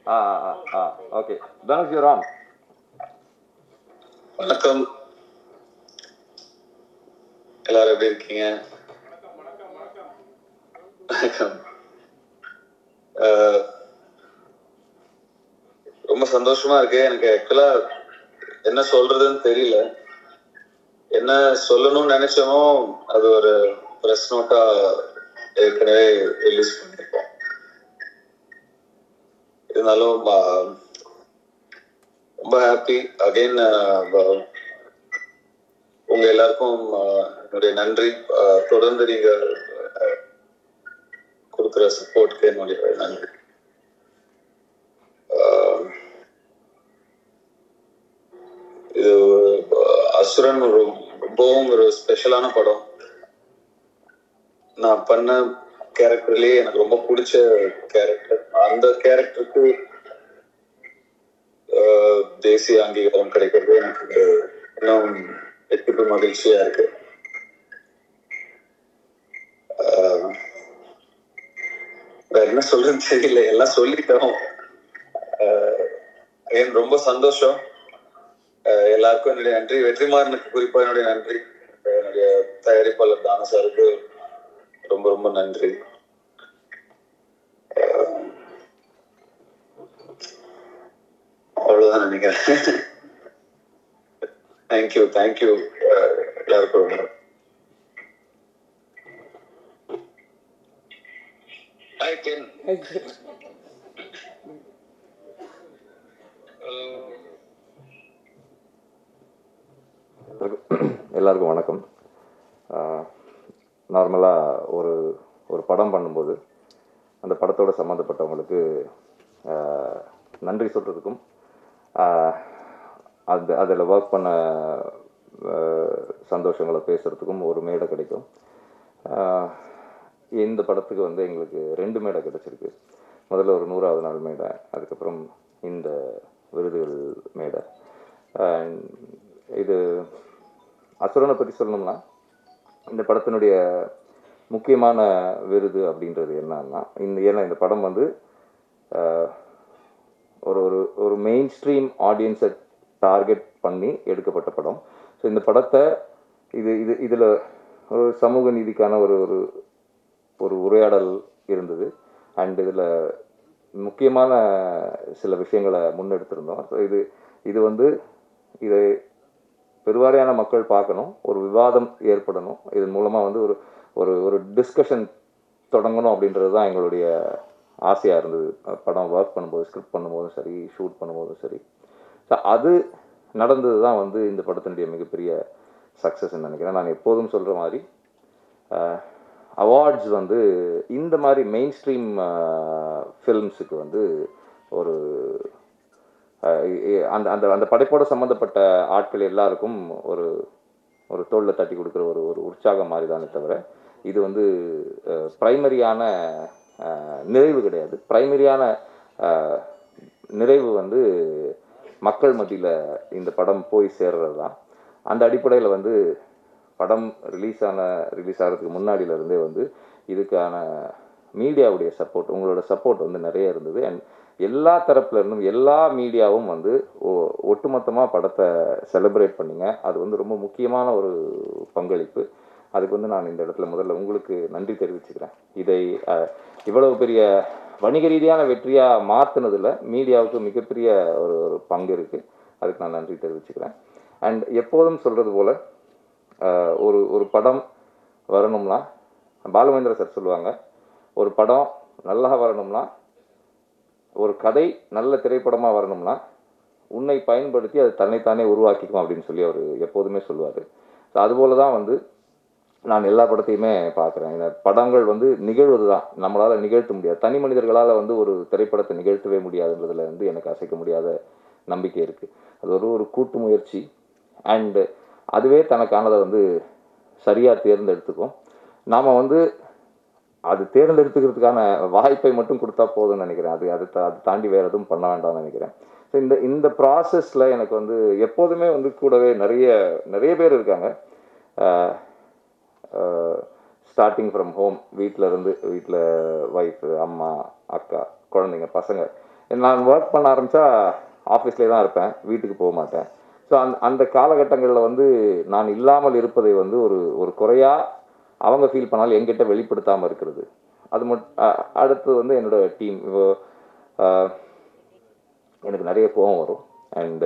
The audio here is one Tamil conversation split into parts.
ஆ ஆ ஆ ஓகே தனுஷ் யூர் ஆன் வணக்கம் எல்லாரும் எப்படி இருக்கீங்க வணக்கம் அஹ், ரொம்ப சந்தோஷமா இருக்கு எனக்கு ஆக்சுவலா என்ன சொல்றதுன்னு தெரியல என்ன சொல்லணும்னு நினைச்சோமோ அது ஒரு பிரஸ் நோட்டா ஏற்கனவே ரிலீஸ் பண்ணிருக்கோம் இருந்தாலும் ஆஹ், ரொம்ப ஹாப்பி அகைன் உங்க எல்லாருக்கும் ஆஹ், என்னுடைய நன்றி ஆஹ், தொடர்ந்து நீங்க ஆஹ், கொடுக்குற சப்போர்ட்க்கு என்னுடைய நன்றி ஆஹ், இது ஆஹ், அசுரன் ஒரு ரொம்பவும் ஒரு ஸ்பெஷலான படம் நான் பண்ண கேரக்டர்லயே எனக்கு ரொம்ப பிடிச்ச கேரக்டர் அந்த கேரக்டருக்கு ஆஹ் தேசிய அங்கீகாரம் கிடைக்கிறது எனக்கு இன்னும் எட்டு மகிழ்ச்சியா இருக்கு ஆஹ் வேற என்ன சொல்றதுன்னு தெரியல எல்லாம் சொல்லிட்டோம் ஆஹ் ஏன் ரொம்ப சந்தோஷம் ஆஹ் எல்லாருக்கும் என்னுடைய நன்றி வெற்றிமாறனுக்கு குறிப்பா என்னுடைய நன்றி என்னுடைய தயாரிப்பாளர் தான சாருக்கு ரொம்ப ரொம்ப நன்றி ஆஹ் அவ்வளவுதான் நினைக்கிறேன் தேங்க்யூ தேங்க்யூ எல்லாருக்கும் ரொம்ப ஹாய் கென் எல்லாருக்கும் எல்லாருக்கும் வணக்கம் நார்மலாக ஒரு ஒரு படம் பண்ணும்போது அந்த படத்தோட சம்மந்தப்பட்டவங்களுக்கு ஆஹ், நன்றி சொல்கிறதுக்கும் அது அதில் ஒர்க் பண்ண ஆஹ், சந்தோஷங்களை பேசுகிறதுக்கும் ஒரு மேடை கிடைக்கும் ஆஹ், இந்த படத்துக்கு வந்து எங்களுக்கு ரெண்டு மேடை கிடைச்சிருக்கு முதல்ல ஒரு நூறாவது நாள் மேடை அதுக்கப்புறம் இந்த விருதுகள் மேடை And இது அசுரனை பற்றி சொல்லணும்னா இந்த படத்தினுடைய முக்கியமான விருது அப்படின்றது என்னன்னா இந்த ஏன்னா இந்த படம் வந்து ஆஹ், ஒரு ஒரு ஒரு மெயின் ஸ்ட்ரீம் ஆடியன்ஸை டார்கெட் பண்ணி எடுக்கப்பட்ட படம் ஸோ இந்த படத்தை இது இது இதில் ஒரு சமூக நீதிக்கான ஒரு ஒரு ஒரு உரையாடல் இருந்தது அண்ட் இதில் முக்கியமான சில விஷயங்களை முன்னெடுத்திருந்தோம் ஸோ இது இது வந்து இதை பெருவாரியான மக்கள் பார்க்கணும் ஒரு விவாதம் ஏற்படணும் இதன் மூலமாக வந்து ஒரு ஒரு ஒரு டிஸ்கஷன் தொடங்கணும் அப்படின்றது தான் எங்களுடைய ஆசையாக இருந்தது அஹ் படம் ஒர்க் பண்ணும்போது ஸ்கிரிப்ட் பண்ணும்போதும் சரி ஷூட் பண்ணும்போதும் சரி ஸோ அது நடந்தது தான் வந்து இந்த படத்தினுடைய மிகப்பெரிய சக்ஸஸ்ன்னு நினைக்கிறேன் நான் எப்போதும் சொல்கிற மாதிரி அவார்ட்ஸ் வந்து இந்த மாதிரி மெயின் ஸ்ட்ரீம் ஃபில்ம்ஸுக்கு வந்து ஒரு அஹ் இ- அந்த அந்த அந்த படைப்போட சம்மந்தப்பட்ட ஆட்கள் எல்லாருக்கும் ஒரு ஒரு தோளில் தட்டி கொடுக்குற ஒரு ஒரு உற்சாகம் மாதிரி தானே தவிர இது வந்து ப்ரைமரியான நிறைவு கிடையாது ப்ரைமரியான நிறைவு வந்து மக்கள் மத்தியில் இந்த படம் போய் சேர்றது தான் அந்த அடிப்படையில் வந்து படம் ரிலீஸ் ஆன ரிலீஸ் ஆகிறதுக்கு முன்னாடியில இருந்தே வந்து இதுக்கான மீடியாவுடைய சப்போர்ட் உங்களோட சப்போர்ட் வந்து நிறைய இருந்தது அண்ட் எல்லா தரப்புல இருந்தும் எல்லா மீடியாவும் வந்து ஒ- ஒட்டுமொத்தமா படத்தை செலிப்ரேட் பண்ணீங்க அது வந்து ரொம்ப முக்கியமான ஒரு பங்களிப்பு அதுக்கு வந்து நான் இந்த இடத்துல முதல்ல உங்களுக்கு நன்றி தெரிவிச்சுக்கிறேன் இதை அஹ், இவ்வளவு பெரிய வணிக ரீதியான வெற்றியா மாத்துனதுல மீடியாவுக்கு மிகப்பெரிய ஒரு ஒரு பங்கு இருக்கு அதுக்கு நான் நன்றி தெரிவிச்சுக்கிறேன் அண்ட் எப்போதும் சொல்றது போல அஹ், ஒரு ஒரு படம் வரணும்னா பாலுமேந்திர சார் சொல்லுவாங்க ஒரு படம் நல்லா வரணும்னா ஒரு கதை நல்ல திரைப்படமாக வரணும்னா உன்னை பயன்படுத்தி அது தன்னைத்தானே உருவாக்கிக்கும் அப்படின்னு சொல்லி அவர் எப்போதுமே சொல்லுவார் ஸோ அதுபோல தான் வந்து நான் எல்லா படத்தையுமே பார்க்குறேன் இந்த படங்கள் வந்து நிகழ்வது தான் நம்மளால் நிகழ்த்த முடியாது தனி மனிதர்களால் வந்து ஒரு திரைப்படத்தை நிகழ்த்தவே முடியாதுன்றதுல வந்து எனக்கு அசைக்க முடியாத நம்பிக்கை இருக்குது அது ஒரு ஒரு கூட்டு முயற்சி அண்டு அதுவே தனக்கானதை வந்து சரியாக தேர்ந்தெடுத்துக்கும் நாம் வந்து அது தேர்ந்தெடுத்துக்கிறதுக்கான வாய்ப்பை மட்டும் கொடுத்தா போதும்னு நினைக்கிறேன் அது அது தா- அது தாண்டி வேறு எதுவும் பண்ண வேண்டாம்னு நினைக்கிறேன் ஸோ இந்த இந்த ப்ராசஸில் எனக்கு வந்து எப்போதுமே வந்து கூடவே நிறைய நிறைய பேர் இருக்காங்க ஸ்டார்டிங் ஃப்ரம் ஹோம் வீட்டில் இருந்து வீட்டில் ஒய்ஃபு அம்மா அக்கா குழந்தைங்க பசங்க நான் ஒர்க் பண்ண ஆரம்பித்தா ஆஃபீஸ்லேயே தான் இருப்பேன் வீட்டுக்கு போக மாட்டேன் ஸோ அந்த அந்த காலகட்டங்களில் வந்து நான் இல்லாமல் இருப்பதை வந்து ஒரு ஒரு குறையாக அவங்க ஃபீல் பண்ணாலும் என்கிட்ட வெளிப்படுத்தாமல் இருக்கிறது அது மட் அ- அடுத்து வந்து என்னோட டீம் எனக்கு நிறைய கோவம் வரும் அண்டு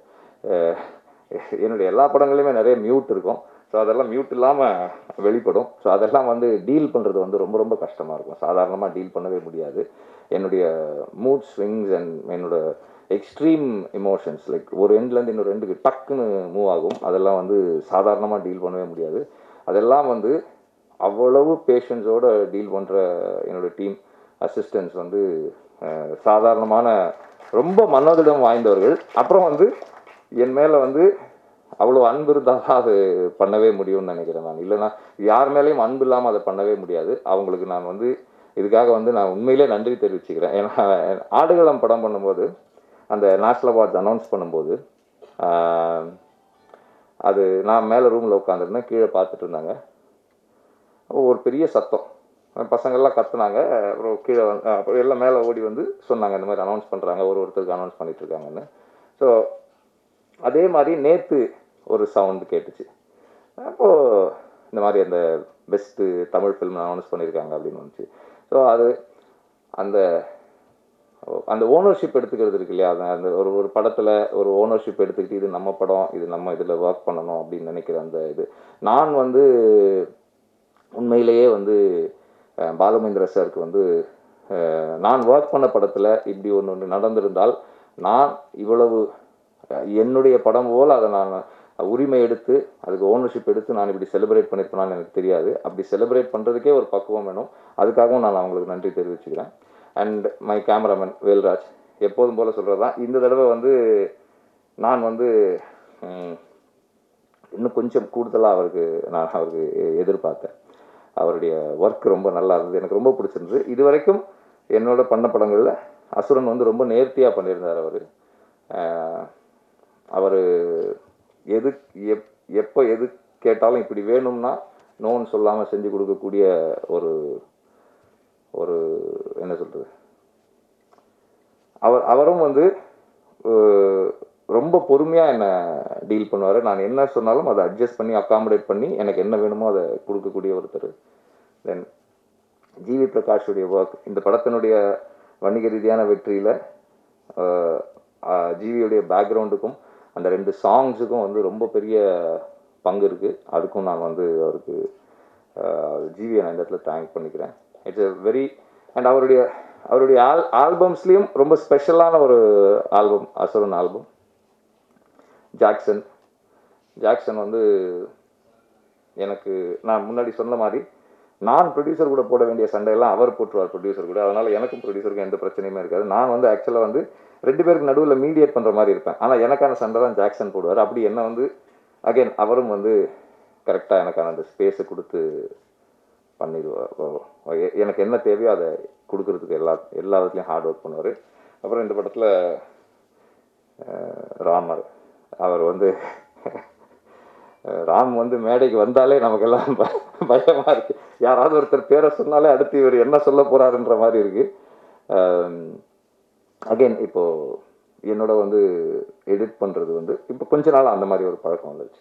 என்னுடைய எல்லா படங்களையுமே நிறைய மியூட் இருக்கும் ஸோ அதெல்லாம் மியூட் இல்லாமல் வெளிப்படும் ஸோ அதெல்லாம் வந்து டீல் பண்ணுறது வந்து ரொம்ப ரொம்ப கஷ்டமாக இருக்கும் சாதாரணமாக டீல் பண்ணவே முடியாது என்னுடைய மூட் ஸ்விங்ஸ் அண்ட் என்னோட எக்ஸ்ட்ரீம் எமோஷன்ஸ் லைக் ஒரு எண்ட்லேருந்து இன்னொரு ரெண்டுக்கு டக்குன்னு மூவ் ஆகும் அதெல்லாம் வந்து சாதாரணமாக டீல் பண்ணவே முடியாது அதெல்லாம் வந்து அவ்வளவு பேஷன்ஸோட டீல் பண்ணுற என்னோட டீம் அசிஸ்டன்ஸ் வந்து அஹ், சாதாரணமான ரொம்ப மனோதிடம் வாய்ந்தவர்கள் அப்புறம் வந்து என் மேலே வந்து அவ்வளோ அன்பு இருந்தால் தான் அது பண்ணவே முடியும்னு நினைக்கிறேன் நான் இல்லைன்னா யார் மேலேயும் அன்பு இல்லாமல் அதை பண்ணவே முடியாது அவங்களுக்கு நான் வந்து இதுக்காக வந்து நான் உண்மையிலே நன்றி தெரிவிச்சுக்கிறேன் ஏன்னா ஆடுகளம் படம் பண்ணும்போது அந்த நேஷ்னல் அவார்ட்ஸ் அனௌன்ஸ் பண்ணும்போது ஆஹ், அது நான் மேலே ரூமில் உட்காந்துருந்தேன் கீழே பார்த்துட்டு இருந்தாங்க அப்போ ஒரு பெரிய சத்தம் பசங்கள்லாம் கத்துனாங்க அப்புறம் கீழே வந்து அப்புறம் எல்லாம் மேலே ஓடி வந்து சொன்னாங்க இந்த மாதிரி அனௌன்ஸ் பண்ணுறாங்க ஒரு ஒருத்தருக்கு அனௌன்ஸ் பண்ணிட்டு இருக்காங்கன்னு ஸோ அதே மாதிரி நேற்று ஒரு சவுண்டு கேட்டுச்சு அப்போது இந்த மாதிரி அந்த பெஸ்ட்டு தமிழ் ஃபிலிம் அனௌன்ஸ் பண்ணியிருக்காங்க அப்படின்னு வந்துச்சு ஸோ அது அந்த அந்த ஓனர்ஷிப் எடுத்துக்கிறது இருக்கு இல்லையா அந்த- அந்த ஒரு ஒரு படத்தில் ஒரு ஓனர்ஷிப் எடுத்துக்கிட்டு இது நம்ம படம் இது நம்ம இதில் ஒர்க் பண்ணணும் அப்படின்னு நினைக்கிற அந்த இது நான் வந்து உண்மையிலேயே வந்து அஹ், பாலுமேந்திர சாருக்கு வந்து அஹ், நான் ஒர்க் பண்ண படத்தில் இப்படி ஒன்று ஒன்று நடந்திருந்தால் நான் இவ்வளவு அஹ், என்னுடைய படம் போல் அதை நான் உரிமை எடுத்து அதுக்கு ஓனர்ஷிப் எடுத்து நான் இப்படி செலிப்ரேட் பண்ணியிருப்பேனான்னு எனக்கு தெரியாது அப்படி செலிப்ரேட் பண்ணுறதுக்கே ஒரு பக்குவம் வேணும் அதுக்காகவும் நான் அவங்களுக்கு நன்றி தெரிவிச்சுக்கிறேன் அண்ட் மை கேமராமேன் வேல்ராஜ் எப்போதும் போல் சொல்கிறது தான் இந்த தடவை வந்து நான் வந்து ம், இன்னும் கொஞ்சம் கூடுதலாக அவருக்கு நான் அவருக்கு எ- எதிர்பார்த்தேன் அவருடைய ஒர்க் ரொம்ப நல்லா இருந்தது எனக்கு ரொம்ப பிடிச்சிருந்தது இது வரைக்கும் என்னோட பண்ண படங்களில் அசுரன் வந்து ரொம்ப நேர்த்தியாக பண்ணியிருந்தார் அவர் அவர் எது எப் எப்போ எது கேட்டாலும் இப்படி வேணும்னா நோன்னு சொல்லாமல் செஞ்சு கொடுக்கக்கூடிய ஒரு ஒரு என்ன சொல்கிறது அவர் அவரும் வந்து அஹ், ரொம்ப பொறுமையாக என்னை டீல் பண்ணுவார் நான் என்ன சொன்னாலும் அதை அட்ஜஸ்ட் பண்ணி அக்காமடேட் பண்ணி எனக்கு என்ன வேணுமோ அதை கொடுக்கக்கூடிய ஒருத்தர் தென் ஜிவி பிரகாஷுடைய ஒர்க் இந்த படத்தினுடைய வணிக ரீதியான வெற்றியில் ஜிவியுடைய பேக்ரவுண்டுக்கும் அந்த ரெண்டு சாங்ஸுக்கும் வந்து ரொம்ப பெரிய பங்கு இருக்குது அதுக்கும் நான் வந்து அவருக்கு ஜிவியை நான் இந்த இடத்துல தேங்க் பண்ணிக்கிறேன் இட்ஸ் எ வெரி அண்ட் அவருடைய அவருடைய ஆல் ஆல்பம்ஸ்லேயும் ரொம்ப ஸ்பெஷலான ஒரு ஆல்பம் அசுரன் ஆல்பம் ஜாக்சன் ஜாக்சன் வந்து எனக்கு நான் முன்னாடி சொன்ன மாதிரி நான் ப்ரொடியூசர் கூட போட வேண்டிய சண்டையெல்லாம் அவர் போட்டுருவார் ப்ரொடியூசர் கூட அதனால எனக்கும் ப்ரொடியூசருக்கும் எந்த பிரச்சனையுமே இருக்காது நான் வந்து ஆக்சுவலாக வந்து ரெண்டு பேருக்கு நடுவில் மீடியேட் பண்ணுற மாதிரி இருப்பேன் ஆனால் எனக்கான சண்டை தான் ஜாக்சன் போடுவார் அப்படி என்ன வந்து அகைன் அவரும் வந்து கரெக்டாக எனக்கான அந்த ஸ்பேஸை கொடுத்து பண்ணிடுவார் எ- எனக்கு என்ன தேவையோ அதை கொடுக்கறதுக்கு எல்லா எல்லா விதத்துலையும் ஹார்ட் ஒர்க் பண்ணுவார் அப்புறம் இந்த படத்தில் ராமர் அவர் வந்து அஹ் ராம் வந்து மேடைக்கு வந்தாலே நமக்கெல்லாம் ப- பயமா இருக்கு யாராவது ஒருத்தர் பேரை சொன்னாலே அடுத்து இவர் என்ன சொல்ல போறாருன்ற மாதிரி இருக்கு அகைன் இப்போ என்னோட வந்து எடிட் பண்றது வந்து இப்போ கொஞ்ச நாள் அந்த மாதிரி ஒரு பழக்கம் வந்துருச்சு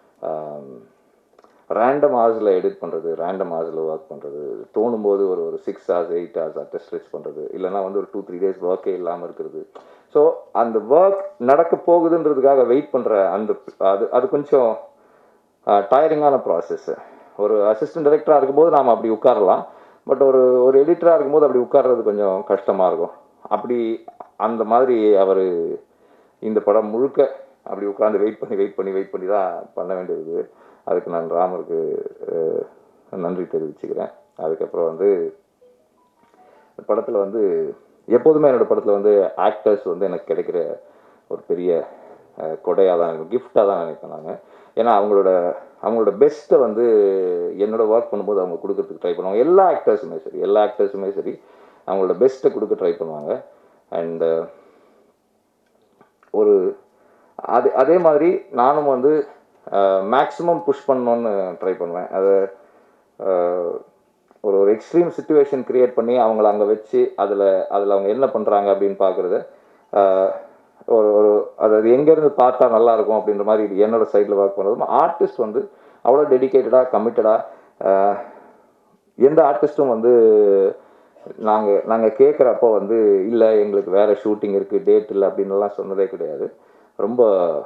ரேண்டம் ஹவர்ஸில் எடிட் பண்ணுறது ரேண்டம் ஹவர்ஸில் ஒர்க் பண்ணுறது தோணும் போது ஒரு ஒரு சிக்ஸ் ஹவர்ஸ் எயிட் ஹவர்ஸ் அட்டை ஸ்ட்ரெச் பண்ணுறது இல்லைன்னா வந்து ஒரு டூ த்ரீ டேஸ் ஒர்க்கே இல்லாமல் இருக்கிறது ஸோ அந்த ஒர்க் நடக்க போகுதுன்றதுக்காக வெயிட் பண்ணுற அந்த அது அது கொஞ்சம் டயரிங்கான ப்ராசஸ் ஒரு அசிஸ்டன்ட் டைரக்டராக இருக்கும்போது நாம் அப்படி உட்காரலாம் பட் ஒரு ஒரு எடிட்டராக இருக்கும்போது அப்படி உட்கார்றது கொஞ்சம் கஷ்டமாக இருக்கும் அப்படி அந்த மாதிரி அவர் இந்த படம் முழுக்க அப்படி உட்காந்து வெயிட் பண்ணி வெயிட் பண்ணி வெயிட் பண்ணி தான் பண்ண வேண்டியது அதுக்கு நான் ராமருக்கு அஹ், நன்றி தெரிவிச்சுக்கிறேன் அதுக்கப்புறம் வந்து இந்த படத்தில் வந்து எப்போதுமே என்னோட படத்தில் வந்து ஆக்டர்ஸ் வந்து எனக்கு கிடைக்கிற ஒரு பெரிய கொடையாக தான் இருக்கும் கிஃப்டாக தான் நினைப்பேன் நான் ஏன்னா அவங்களோட அவங்களோட பெஸ்ட்டை வந்து என்னோட ஒர்க் பண்ணும்போது அவங்க கொடுக்கறதுக்கு ட்ரை பண்ணுவாங்க எல்லா ஆக்டர்ஸுமே சரி எல்லா ஆக்டர்ஸுமே சரி அவங்களோட பெஸ்ட்டை கொடுக்க ட்ரை பண்ணுவாங்க அண்டு ஒரு அது அதே மாதிரி நானும் வந்து மேக்ஸிமம் புஷ் பண்ணணுன்னு ட்ரை பண்ணுவேன் அது அஹ், ஒரு ஒரு எக்ஸ்ட்ரீம் சுச்சுவேஷன் கிரியேட் பண்ணி அவங்கள அங்கே வச்சு அதில் அதில் அவங்க என்ன பண்ணுறாங்க அப்படின்னு பார்க்குறது ஒரு ஒரு அதாவது எங்கேருந்து பார்த்தா நல்லா இருக்கும் அப்படின்ற மாதிரி இது என்னோட சைடில் ஒர்க் பண்ணுறதும் ஆர்டிஸ்ட் வந்து அவ்வளோ டெடிக்கேட்டடாக கமிட்டடாக எந்த ஆர்டிஸ்ட்டும் வந்து நாங்கள் நாங்கள் கேட்குறப்போ வந்து இல்லை எங்களுக்கு வேறு ஷூட்டிங் இருக்குது டேட் இல்லை அப்படின்னுலாம் சொன்னதே கிடையாது ரொம்ப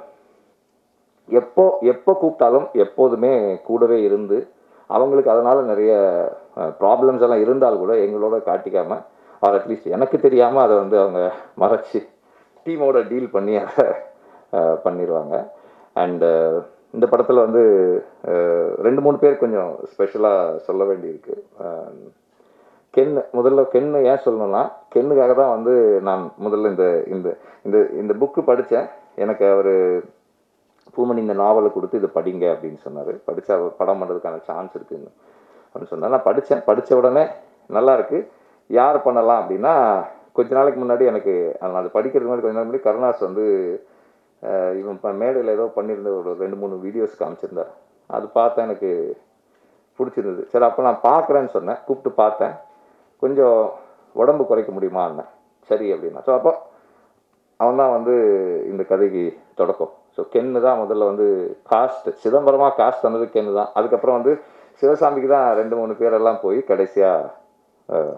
எப்போ எப்போ கூப்பிட்டாலும் எப்போதுமே கூடவே இருந்து அவங்களுக்கு அதனால் நிறைய ப்ராப்ளம்ஸ் எல்லாம் இருந்தால் கூட எங்களோட காட்டிக்காமல் ஆர் அட்லீஸ்ட் எனக்கு தெரியாமல் அதை வந்து அவங்க மறைச்சி டீமோட டீல் பண்ணி அதை அஹ், பண்ணிடுவாங்க அண்டு இந்த படத்தில் வந்து அஹ், ரெண்டு மூணு பேர் கொஞ்சம் ஸ்பெஷலாக சொல்ல வேண்டியிருக்கு அஹ், கென்னு முதல்ல கென்னு ஏன் சொல்லணும்னா கென்னுக்காக தான் வந்து நான் முதல்ல இந்த இந்த இந்த இந்த புக்கு படித்தேன் எனக்கு அவர் பூமணி இந்த நாவலை கொடுத்து இதை படிங்க அப்படின்னு சொன்னார் படித்தா படம் பண்ணுறதுக்கான சான்ஸ் இருக்குன்னு அப்படின்னு சொன்னார் நான் படித்தேன் படித்த உடனே நல்லா இருக்கு யார் பண்ணலாம் அப்படின்னா கொஞ்ச நாளைக்கு முன்னாடி எனக்கு நான் அது படிக்கிறதுக்கு முன்னாடி கொஞ்ச நாள் முன்னாடி கருணாஸ் வந்து அஹ், இவன் இப்போ மேடையில் ஏதோ பண்ணியிருந்த ஒரு ரெண்டு மூணு வீடியோஸ் காமிச்சிருந்தார் அது பார்த்தேன் எனக்கு பிடிச்சிருந்தது சரி அப்போ நான் பார்க்குறேன்னு சொன்னேன் கூப்பிட்டு பார்த்தேன் கொஞ்சம் உடம்பு குறைக்க முடியுமான்னு சரி அப்படின்னா ஸோ அப்போ அவன் தான் வந்து இந்த கதைக்கு தொடக்கம் ஸோ கென்னு தான் முதல்ல வந்து காஸ்ட் சிதம்பரமாக காஸ்ட் தந்தது கென்னு தான் அதுக்கப்புறம் வந்து சிவசாமிக்கு தான் ரெண்டு மூணு பேரெல்லாம் போய் கடைசியாக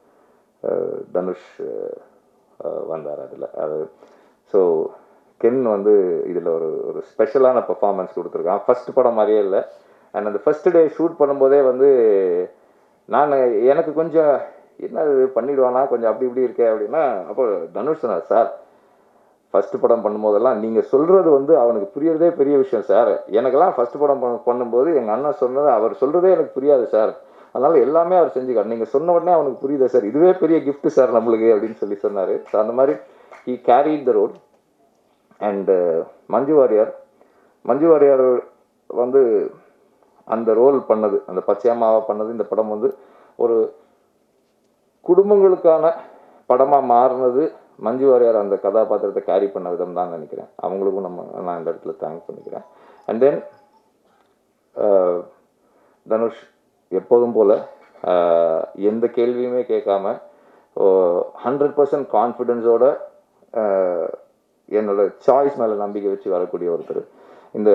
தனுஷ் அஹ், வந்தார் அதில் அது ஸோ கென் வந்து இதில் ஒரு ஒரு ஸ்பெஷலான பெர்ஃபார்மன்ஸ் கொடுத்துருக்கான் ஃபர்ஸ்ட் படம் மாதிரியே இல்லை அண்ட் அந்த ஃபர்ஸ்ட் டே ஷூட் பண்ணும்போதே வந்து நான் எனக்கு கொஞ்சம் என்ன இது பண்ணிடுவானா கொஞ்சம் அப்படி இப்படி இருக்கே அப்படின்னா அப்போ தனுஷ் சொன்னார் சார் ஃபர்ஸ்ட் படம் பண்ணும்போதெல்லாம் நீங்கள் சொல்கிறது வந்து அவனுக்கு புரியறதே பெரிய விஷயம் சார் எனக்கெல்லாம் ஃபர்ஸ்ட் படம் பண்ண- பண்ணும்போது எங்கள் அண்ணன் சொன்னது அவர் சொல்கிறதே எனக்கு புரியாது சார் அதனால் எல்லாமே அவர் செஞ்சுக்கார் நீங்கள் சொன்ன உடனே அவனுக்கு புரியுதா சார் இதுவே பெரிய gift சார் நம்மளுக்கு அப்படின்னு சொல்லி சொன்னார் ஸோ அந்த மாதிரி he carried the road and Manju Warrier Manju Warrier வந்து அந்த ரோல் பண்ணது அந்த பச்சையம்மாவை பண்ணது இந்த படம் வந்து ஒரு குடும்பங்களுக்கான படமாக மாறினது மஞ்சு வாரியார் அந்த கதாபாத்திரத்தை கேரி பண்ண விதம் தான் நினைக்கிறேன் அவங்களுக்கும் நம்ம நான் இந்த இடத்துல தேங்க் பண்ணிக்கிறேன் அண்ட் தென் தனுஷ் எப்போதும் போல் எந்த கேள்வியுமே கேட்காம ஹண்ட்ரட் பர்சன்ட் கான்ஃபிடென்ஸோட என்னோட சாய்ஸ் மேலே நம்பிக்கை வச்சு வரக்கூடிய ஒருத்தர் இந்த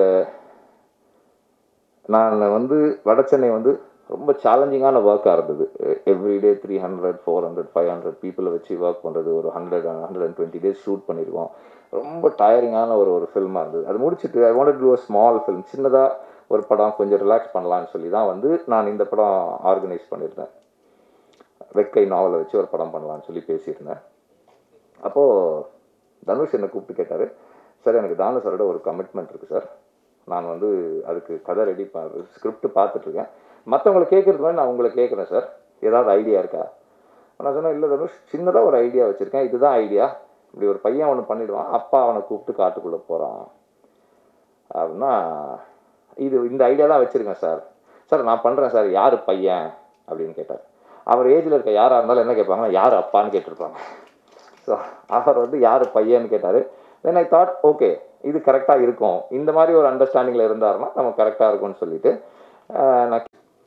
நான் வந்து வடசென்னை வந்து ரொம்ப சேலஞ்சிங்கான ஒர்க்காக இருந்தது everyday three hundred four hundred five hundred பீப்புளை வச்சு ஒர்க் பண்ணுறது ஒரு hundred hundred and twenty days shoot பண்ணியிருக்கோம் ரொம்ப டயரிங்கான ஒரு ஒரு ஃபில்மாக இருந்தது அது முடிச்சுட்டு I want to a small film சின்னதாக ஒரு படம் கொஞ்சம் ரிலாக்ஸ் பண்ணலான்னு சொல்லி தான் வந்து நான் இந்த படம் ஆர்கனைஸ் பண்ணியிருந்தேன் வெக்கை நாவலை வச்சு ஒரு படம் பண்ணலான்னு சொல்லி பேசியிருந்தேன் அப்போது தனுஷ் என்னை கூப்பிட்டு கேட்டார் சார் எனக்கு தானு சாரோட ஒரு கமிட்மெண்ட் இருக்குது சார் நான் வந்து அதுக்கு கதை ரெடி ப ஸ்கிரிப்ட் பார்த்துட்ருக்கேன் மற்றவங்களை கேட்குறதுக்கு முன்னாடி நான் உங்களை கேட்குறேன் சார் ஏதாவது ஐடியா இருக்கா நான் சொன்னேன் இல்லை தனுஷ் சின்னதாக ஒரு ஐடியா வச்சுருக்கேன் இதுதான் ஐடியா இப்படி ஒரு பையன் அவனை பண்ணிடுவான் அப்பா அவனை கூப்பிட்டு காட்டுக்குள்ளே போகிறான் அப்படின்னா இது இந்த ஐடியா தான் வச்சுருக்கேன் சார் சார் நான் பண்ணுறேன் சார் யார் பையன் அப்படின்னு கேட்டார் அவர் ஏஜில் இருக்க யாராக இருந்தாலும் என்ன கேட்பாங்கன்னா யார் அப்பான்னு கேட்டிருப்பாங்க ஸோ அவர் வந்து யார் பையன்னு கேட்டார் தென் ஐ தாட் ஓகே இது கரெக்டாக இருக்கும் இந்த மாதிரி ஒரு அண்டர்ஸ்டாண்டிங்கில் இருந்தாருன்னா நம்ம கரெக்டாக இருக்கும்னு சொல்லிட்டு ஆஹ், நான்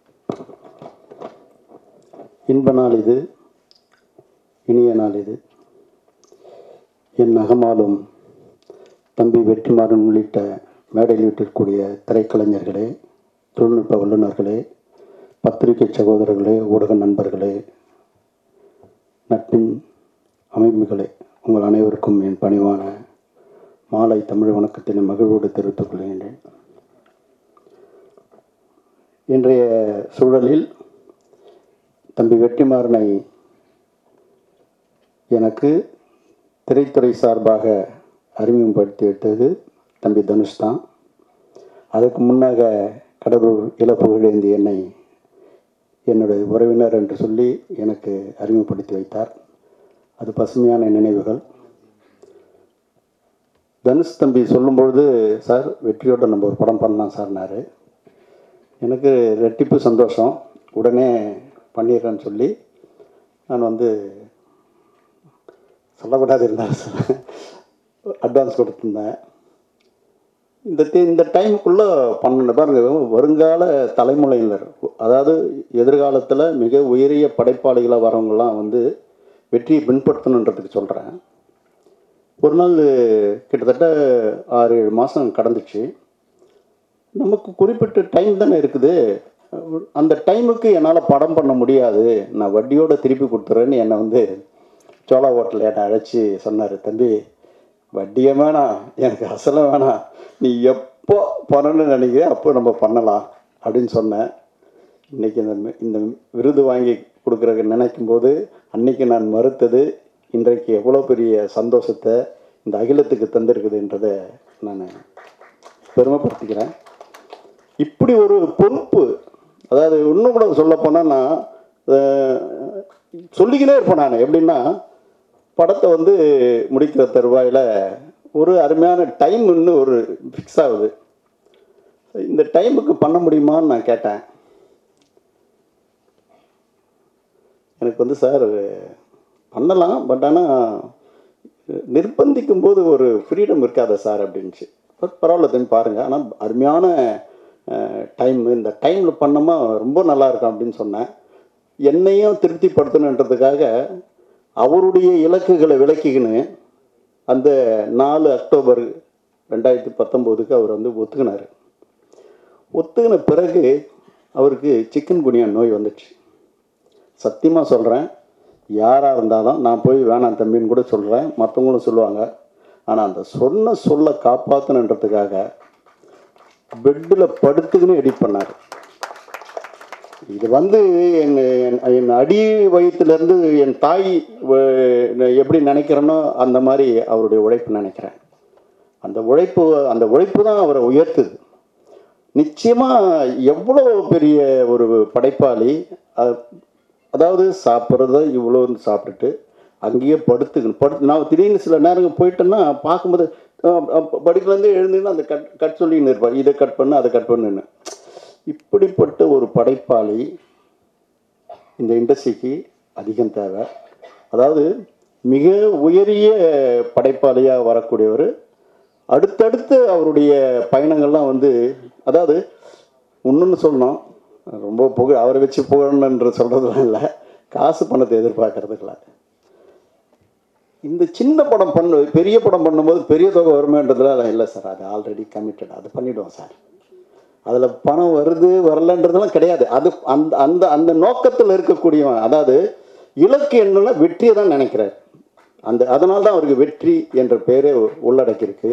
இன்ப நாள் இது இனிய நாள் இது என் அகமாலும் தம்பி வெற்றிமாறன் உள்ளிட்ட மேடையில் விட்டிருக்கக்கூடிய திரைக்கலைஞர்களே தொழில்நுட்ப வல்லுநர்களே பத்திரிகை சகோதரர்களே ஊடக நண்பர்களே நட்பின் அமைப்புகளே உங்கள் அனைவருக்கும் என் பணிவான மாலை தமிழ் வணக்கத்தினை மகிழ்வோடு தெரிவித்துக் கொள்கின்றேன் இன்றைய சூழலில் தம்பி வெற்றிமாறனை எனக்கு திரைத்துறை சார்பாக அறிமுகப்படுத்தி விட்டது தம்பி தனுஷ் தான் அதுக்கு முன்னாக கடலூர் இளப்புகழேந்தி என்னை என்னுடைய உறவினர் என்று சொல்லி எனக்கு அறிமுகப்படுத்தி வைத்தார் அது பசுமையான நினைவுகள் தனுஷ் தம்பி சொல்லும்பொழுது சார் வெற்றியோட நம்ம ஒரு படம் பண்ணலாம் சார்னாரு எனக்கு ரெட்டிப்பு சந்தோஷம் உடனே பண்ணிடுறேன்னு சொல்லி நான் வந்து சொல்லக்கூடாது இருந்தால் அட்வான்ஸ் கொடுத்துருந்தேன் இந்த தி- இந்த டைமுக்குள்ளே பண்ண பாருங்க வருங்கால தலைமுறையினர் அதாவது எதிர்காலத்தில் மிக உயரிய படைப்பாளிகளாக வரவங்கலாம் வந்து வெற்றியை பின்பற்றணுன்றதுக்கு சொல்கிறேன் ஒரு நாள் கிட்டத்தட்ட ஆறு ஏழு மாதம் கடந்துச்சு நமக்கு குறிப்பிட்ட டைம் தானே இருக்குது அந்த டைமுக்கு என்னால் படம் பண்ண முடியாது நான் வட்டியோட திருப்பி கொடுத்துறேன்னு என்னை வந்து சோழா ஹோட்டல் என்னை அழைச்சி சொன்னார் தம்பி வட்டியே வேணாம் எனக்கு அசலும் வேணாம் நீ எப்போ பண்ணணும்னு நினைக்கிற அப்போ நம்ம பண்ணலாம் அப்படின்னு சொன்னேன் இன்னைக்கு இந்த மி- இந்த விருது வாங்கி கொடுக்குறக்கு நினைக்கும் போது அன்னைக்கு நான் மறுத்தது இன்றைக்கு எவ்வளோ பெரிய சந்தோஷத்தை இந்த அகிலத்துக்கு தந்திருக்குதுன்றதை நான் பெருமைப்படுத்திக்கிறேன் இப்படி ஒரு பொறுப்பு அதாவது இன்னும் கூட சொல்ல போனால் நான் அஹ், சொல்லிக்கினே இருப்பேன் நான் எப்படின்னா படத்தை வந்து முடிக்கிற தருவாயில் ஒரு அருமையான டைம் இன்னும் ஒரு ஃபிக்ஸ் ஆகுது இந்த டைமுக்கு பண்ண முடியுமான்னு நான் கேட்டேன் எனக்கு வந்து சார் பண்ணலாம் பட் ஆனால் நிர்பந்திக்கும் போது ஒரு ஃப்ரீடம் இருக்காதா சார் அப்படின்ச்சு பட் பரவாயில்ல தம்பி பாருங்கள் ஆனால் அருமையான டைம் இந்த டைமில் பண்ணோமா ரொம்ப நல்லா இருக்கும் அப்படின்னு சொன்னேன் என்னையும் திருப்திப்படுத்தணுன்றதுக்காக அவருடைய இலக்குகளை விளக்கிக்கின்னு அந்த நாலு அக்டோபர் ரெண்டாயிரத்தி பத்தொம்போதுக்கு அவர் வந்து ஒத்துக்கினார் ஒத்துக்கின பிறகு அவருக்கு சிக்கன் குனியா நோய் வந்துச்சு சத்தியமாக சொல்கிறேன் யாராக இருந்தாலும் நான் போய் வேணாம் தம்பின்னு கூட சொல்கிறேன் மற்றவங்களும் சொல்லுவாங்க ஆனால் அந்த சொன்ன சொல்ல காப்பாற்றணுன்றதுக்காக பெட்டில் படுத்துக்கின்னு எடிட் பண்ணார் இது வந்து என் என்- என் அடி வயிற்றுலேருந்து என் தாய் வ- எப்படி நினைக்கிறேனோ அந்த மாதிரி அவருடைய உழைப்பு நினைக்கிறேன் அந்த உழைப்பு அந்த உழைப்பு தான் அவரை உயர்த்துது நிச்சயமாக எவ்வளோ பெரிய ஒரு படைப்பாளி அ- அதாவது சாப்பிட்றத இவ்வளோ சாப்பிட்டுட்டு அங்கேயே படுத்துக்கணும் படுத்து நான் திடீர்னு சில நேரங்கள் போயிட்டேன்னா பார்க்கும்போது படிக்கலேருந்து எழுந்துன்னு அந்த கட் கட் சொல்லின்னு இருப்பார் இதை கட் பண்ணு அதை கட் பண்ணுன்னு இப்படிப்பட்ட ஒரு படைப்பாளி இந்த இண்டஸ்ட்ரிக்கு அதிகம் தேவை அதாவது மிக உயரிய படைப்பாளியாக வரக்கூடியவர் அடுத்தடுத்து அவருடைய பயணங்கள்லாம் வந்து அதாவது இன்னொன்று சொல்லணும் ரொம்ப புக அவரை வச்சு புகழணுன்ற சொல்கிறதுலாம் இல்லை காசு பணத்தை எதிர்பார்க்கறதுக்கு இல்லை இந்த சின்ன படம் பண்ணு பெரிய படம் பண்ணும்போது பெரிய தொகை வருமேன்றதுலாம் இல்லை சார் அது ஆல்ரெடி கமிட்டட் அது பண்ணிவிடுவோம் சார் அதில் பணம் வருது வரலன்றதெல்லாம் கிடையாது அது அந்த அந்த அந்த நோக்கத்தில் இருக்கக்கூடியவன் அதாவது இலக்கு என்னன்னா வெற்றியை தான் நினைக்கிறார் அந்த அதனால தான் அவருக்கு வெற்றி என்ற பெயரே உள்ளடக்கியிருக்கு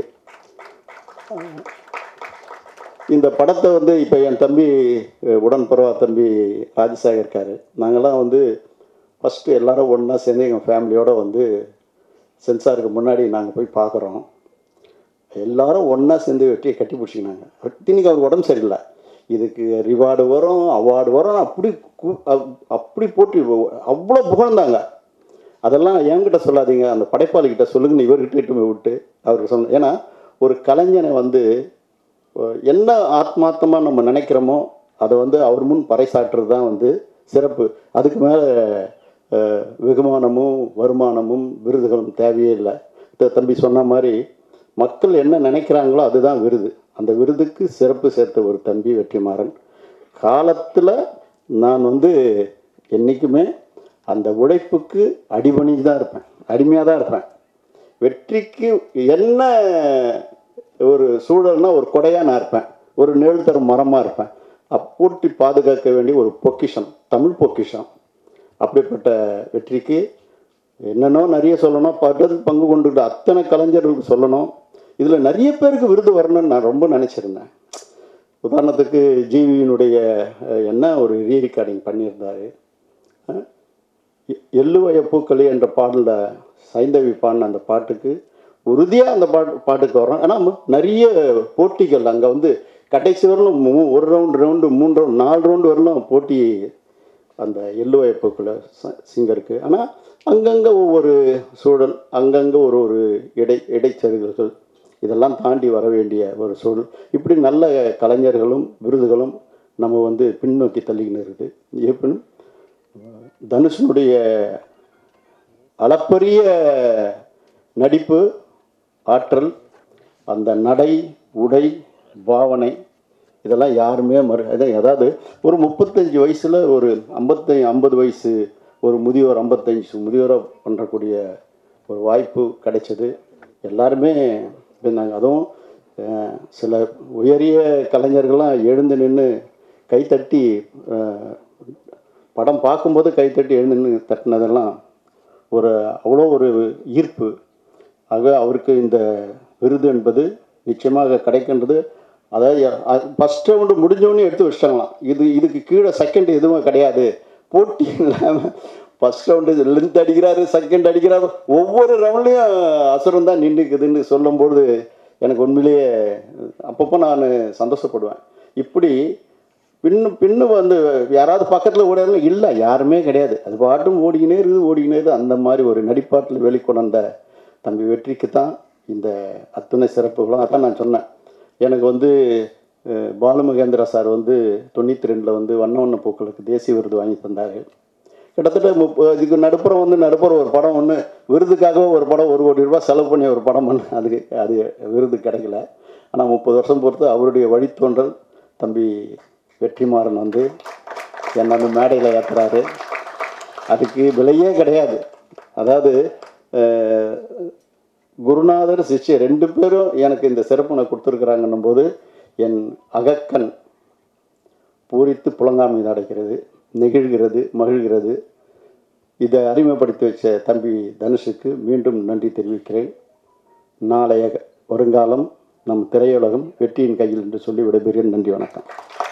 இந்த படத்தை வந்து இப்போ என் தம்பி அஹ், உடன்பருவா தம்பி ராஜசேகர் இருக்காரு நாங்கள்லாம் வந்து ஃபஸ்ட்டு எல்லாரும் ஒன்றா சேர்ந்து எங்கள் ஃபேமிலியோடு வந்து சென்சாருக்கு முன்னாடி நாங்கள் போய் பார்க்குறோம் எல்லாரும் ஒன்றா சேர்ந்து வெட்டியை கட்டி பிடிச்சிக்கினாங்க இன்னைக்கு அவர் உடம்பு சரியில்லை இதுக்கு ரிவார்டு வரும் அவார்டு வரும் அப்படி கு- அப்- அப்படி போட்டு அவ்வளோ புகழ்ந்தாங்க அதெல்லாம் என்கிட்ட சொல்லாதீங்க அந்த படைப்பாளிகிட்ட சொல்லுங்கன்னு இவர்கிட்ட இட்டு போய் விட்டு அவருக்கு சொன்ன ஏன்னா ஒரு கலைஞனை வந்து அஹ், என்ன ஆத்மார்த்தமாக நம்ம நினைக்கிறோமோ அதை வந்து அவர் முன் பறைசாற்றுறது தான் வந்து சிறப்பு அதுக்கு மேலே வெகுமானமும் வருமானமும் விருதுகளும் தேவையே இல்லை த- தம்பி சொன்ன மாதிரி மக்கள் என்ன நினைக்கிறாங்களோ அதுதான் விருது அந்த விருதுக்கு சிறப்பு சேர்த்த ஒரு தம்பி வெற்றிமாறன் காலத்தில் நான் வந்து என்றைக்குமே அந்த உழைப்புக்கு அடிபணிஞ்சு தான் இருப்பேன் அடிமையாக தான் இருப்பேன் வெற்றிக்கு என்ன ஒரு சூழல்னா ஒரு கொடையாக நான் இருப்பேன் ஒரு நிழல் தரும் மரமாக இருப்பேன் அப்பூட்டி பாதுகாக்க வேண்டிய ஒரு பொக்கிஷம் தமிழ் பொக்கிஷம் அப்படிப்பட்ட வெற்றிக்கு என்னென்னோ நிறைய சொல்லணும் பட்டது பங்கு கொண்டுக்கிட்ட அத்தனை கலைஞர்களுக்கு சொல்லணும் இதில் நிறைய பேருக்கு விருது வரணும்னு நான் ரொம்ப நினச்சிருந்தேன் உதாரணத்துக்கு ஜிவியினுடைய அஹ், என்ன ஒரு ரீ ரெக்கார்டிங் பண்ணியிருந்தாரு அஹ், எ- எள்ளுவய பூக்களே என்ற பாடலில் சைந்தவி பாடின அந்த பாட்டுக்கு உறுதியாக அந்த பாட்டு பாட்டுக்கு வரோம் ஆனால் நிறைய போட்டிகள் அங்கே வந்து கடைசி வரலும் மூ- ஒரு ரவுண்டு ரவுண்டு மூணு ரவுண்டு நாலு ரவுண்டு வரலும் போட்டி அந்த எள்ளுவய பூக்களை சிங்கருக்கு ஆனால் அங்கங்கே ஒவ்வொரு சூழல் அங்கங்கே ஒரு ஒரு இடை இடைச்செருகல்கள் இதெல்லாம் தாண்டி வர வேண்டிய ஒரு சூழல் இப்படி நல்ல கலைஞர்களும் விருதுகளும் நம்ம வந்து பின்னோக்கி தள்ளிக்கின்னு இருக்குது இருப்பினும் தனுஷனுடைய அளப்பரிய நடிப்பு ஆற்றல் அந்த நடை உடை பாவனை இதெல்லாம் யாருமே மறு அதான் அதாவது ஒரு முப்பத்தஞ்சு வயசில் ஒரு ஐம்பத்தி ஐம்பது வயசு ஒரு முதியோர் ஐம்பத்தஞ்சு முதியோராக பண்ணுறக்கூடிய ஒரு வாய்ப்பு கிடைச்சது எல்லாருமே இருந்தாங்க அதுவும் அஹ், சில உயரிய கலைஞர்கள்லாம் எழுந்து நின்று கைத்தட்டி அஹ், படம் பார்க்கும்போது கைத்தட்டி எழுந்து நின்று தட்டினதெல்லாம் ஒரு அவ்வளோ ஒரு ஈர்ப்பு ஆக அவருக்கு இந்த விருது என்பது நிச்சயமாக கிடைக்கின்றது அதாவது ஃபஸ்ட் ரவுண்டு முடிஞ்சவொடனே எடுத்து வச்சிட்டாங்களாம் இது இதுக்கு கீழே செகண்ட் எதுவும் கிடையாது போட்டி இல்லாமல் ஃபஸ்ட் ரவுண்டு லென்த் அடிக்கிறாரு செகண்ட் அடிக்கிறாரு ஒவ்வொரு ரவுண்ட்லேயும் அசுரம் தான் நின்றுக்குதுன்னு சொல்லும்போது எனக்கு உண்மையிலேயே அப்பப்போ நான் சந்தோஷப்படுவேன் இப்படி பின்னு பின்னு வந்து யாராவது பக்கத்தில் ஓடாங்க இல்லை யாருமே கிடையாது அது பாட்டும் ஓடிக்கினே இருக்குது ஓடிக்கினே இருக்குது அந்த மாதிரி ஒரு நடிப்பாட்டில் வெளிக்கொணர்ந்த தம்பி வெற்றிக்கு தான் இந்த அத்துணை சிறப்புகளும் அதான் நான் சொன்னேன் எனக்கு வந்து அஹ், பாலு மகேந்திரா சார் வந்து தொண்ணூற்றி ரெண்டில் வந்து வண்ண வண்ண பூக்களுக்கு தேசிய விருது வாங்கி தந்தார் கிட்டத்தட்ட முப்ப இதுக்கு நடுப்புறம் வந்து நடுப்புறம் ஒரு படம் ஒன்று விருதுக்காக ஒரு படம் ஒரு கோடி ரூபாய் செலவு பண்ணி ஒரு படம் பண்ண அதுக்கு அது விருது கிடைக்கல ஆனால் முப்பது வருஷம் பொறுத்து அவருடைய வழித்தோன்றல் தம்பி வெற்றிமாறன் வந்து என்னை வந்து மேடையில் ஏற்றுறாரு அதுக்கு விலையே கிடையாது அதாவது அஹ், குருநாதர் சிஷ்யர் ரெண்டு பேரும் எனக்கு இந்த சிறப்பினை கொடுத்துருக்குறாங்கன்னும் போது என் அகக்கண் பூரித்து புலங்காமை அடைக்கிறது நெகிழ்கிறது மகிழ்கிறது இதை அறிமுகப்படுத்தி வச்ச தம்பி தனுஷுக்கு மீண்டும் நன்றி தெரிவிக்கிறேன் நாளைய வருங்காலம் நம் திரையுலகம் வெற்றியின் கையில் என்று சொல்லி விடைபெறுகிறேன் நன்றி வணக்கம்